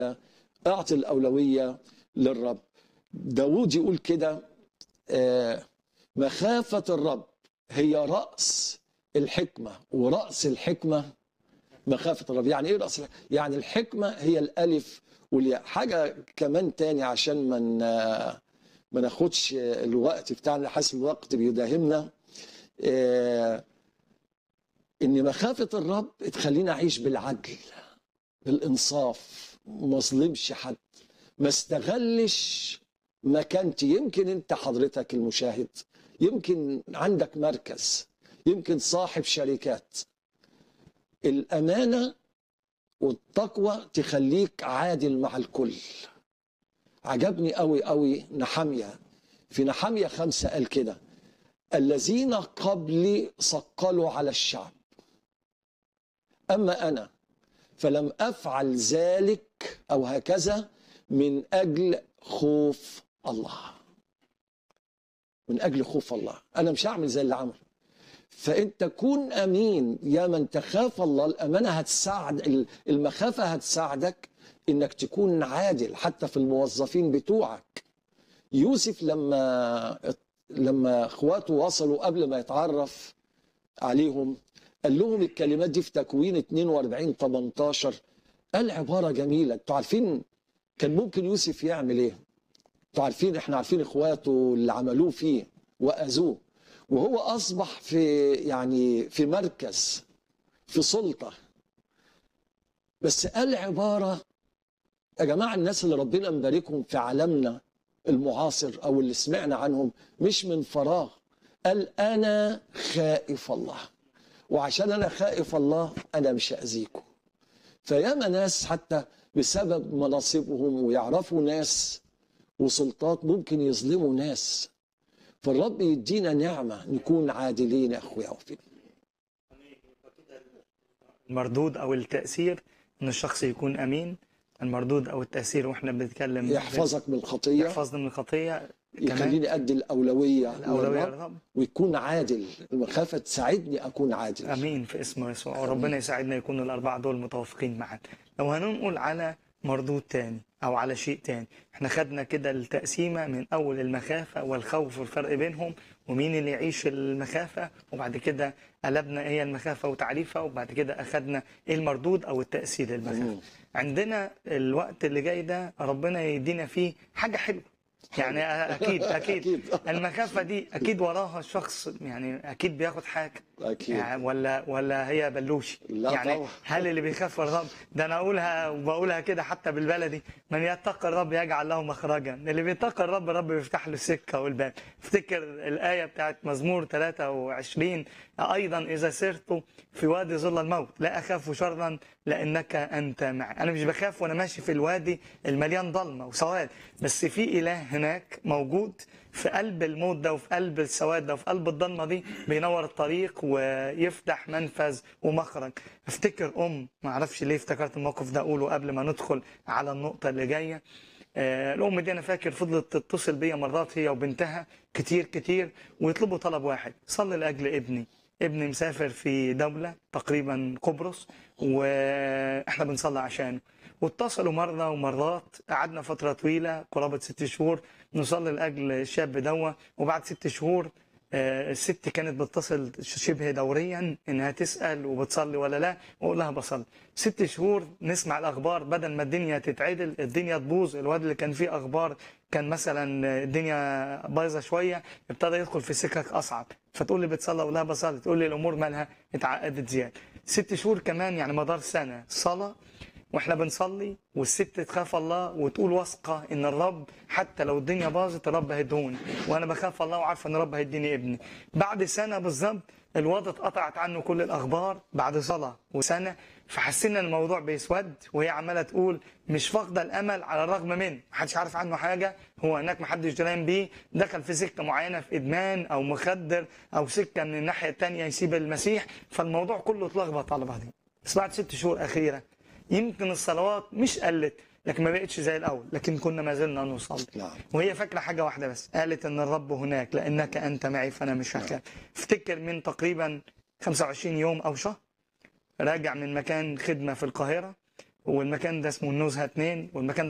اعطي الأولوية للرب داود يقول كده آه، مخافة الرب هي رأس الحكمة ورأس الحكمة مخافة الرب يعني ايه رأس الحكمة؟ يعني الحكمة هي الألف والياء حاجة كمان تاني عشان ما من ما ناخدش الوقت بتاعنا حاسس الوقت بيداهمنا آه، ان مخافة الرب تخليني اعيش بالعدل بالانصاف ما اظلمش حد ما استغلش مكانتي يمكن انت حضرتك المشاهد يمكن عندك مركز يمكن صاحب شركات الامانه والتقوى تخليك عادل مع الكل عجبني قوي قوي نحاميه في نحاميه خمسه قال كده الذين قبلي صقلوا على الشعب اما انا فلم افعل ذلك او هكذا من اجل خوف الله من اجل خوف الله انا مش هعمل زي اللي عمل فانت كون امين يا من تخاف الله الامانه هتساعد المخافه هتساعدك انك تكون عادل حتى في الموظفين بتوعك يوسف لما لما اخواته وصلوا قبل ما يتعرف عليهم قال لهم الكلمات دي في تكوين 42 18 قال عباره جميله انتوا عارفين كان ممكن يوسف يعمل ايه؟ انتوا عارفين احنا عارفين اخواته اللي عملوه فيه واذوه وهو اصبح في يعني في مركز في سلطه بس قال عباره يا جماعه الناس اللي ربنا مباركهم في عالمنا المعاصر او اللي سمعنا عنهم مش من فراغ قال انا خائف الله وعشان انا خائف الله انا مش هاذيكم فياما ناس حتى بسبب مناصبهم ويعرفوا ناس وسلطات ممكن يظلموا ناس فالرب يدينا نعمه نكون عادلين يا اخويا وفي المردود او التاثير ان الشخص يكون امين المردود او التاثير واحنا بنتكلم يحفظك من الخطيه يحفظنا من الخطيه كمان يخليني ادي الاولويه الاولويه للرب للرب ويكون عادل المخافه تساعدني اكون عادل امين في اسم يسوع وربنا يساعدنا يكون الاربعه دول متوافقين معا لو هننقل على مردود تاني او على شيء تاني احنا خدنا كده التقسيمه من اول المخافه والخوف والفرق بينهم ومين اللي يعيش المخافه وبعد كده قلبنا ايه المخافه وتعريفها وبعد كده اخدنا ايه المردود او التاثير للمخافه مم. عندنا الوقت اللي جاي ده ربنا يدينا فيه حاجه حلوه يعني اكيد اكيد أكيد. المخافه دي اكيد وراها شخص يعني اكيد بياخد حاجه اكيد يعني ولا ولا هي بلوشي لا يعني طبعا. هل اللي بيخاف من الرب ده انا اقولها وبقولها كده حتى بالبلدي من يتقي الرب يجعل له مخرجا اللي بيتقي الرب الرب بيفتح له السكه والباب افتكر الايه بتاعت مزمور 23 ايضا اذا سرت في وادي ظل الموت لا اخاف شرا لانك انت معي انا مش بخاف وانا ماشي في الوادي المليان ضلمه وسواد بس في اله هناك موجود في قلب الموت ده وفي قلب السواد ده وفي قلب الضلمه دي بينور الطريق ويفتح منفذ ومخرج افتكر ام ما اعرفش ليه افتكرت الموقف ده اقوله قبل ما ندخل على النقطه اللي جايه آه، الام دي انا فاكر فضلت تتصل بيا مرات هي وبنتها كتير كتير ويطلبوا طلب واحد صلي لاجل ابني ابني مسافر في دولة تقريبا قبرص واحنا بنصلي عشانه واتصلوا مرة ومرات قعدنا فترة طويلة قرابة ست شهور نصلي لأجل الشاب دوا وبعد ست شهور آه، الست كانت بتتصل شبه دوريا انها تسال وبتصلي ولا لا واقول لها بصلي ست شهور نسمع الاخبار بدل ما الدنيا تتعدل الدنيا تبوظ الواد اللي كان فيه اخبار كان مثلا الدنيا بايظه شويه ابتدى يدخل في سكك اصعب فتقول لي بتصلي اقول لها بصلي تقول لي الامور مالها اتعقدت زياده ست شهور كمان يعني مدار سنه صلاه واحنا بنصلي والست تخاف الله وتقول واثقه ان الرب حتى لو الدنيا باظت الرب هيدهوني وانا بخاف الله وعارفه ان الرب هيديني ابني بعد سنه بالظبط الواد اتقطعت عنه كل الاخبار بعد صلاه وسنه فحسينا ان الموضوع بيسود وهي عماله تقول مش فاقده الامل على الرغم من محدش عارف عنه حاجه هو هناك محدش دريان بيه دخل في سكه معينه في ادمان او مخدر او سكه من الناحيه الثانيه يسيب المسيح فالموضوع كله اتلخبط على بعضه بس بعد ست شهور اخيره يمكن الصلوات مش قلت لكن ما بقتش زي الاول لكن كنا ما زلنا نصلي نعم وهي فاكره حاجه واحده بس قالت ان الرب هناك لانك انت معي فانا مش هخاف افتكر من تقريبا 25 يوم او شهر راجع من مكان خدمه في القاهره والمكان ده اسمه النزهه 2 والمكان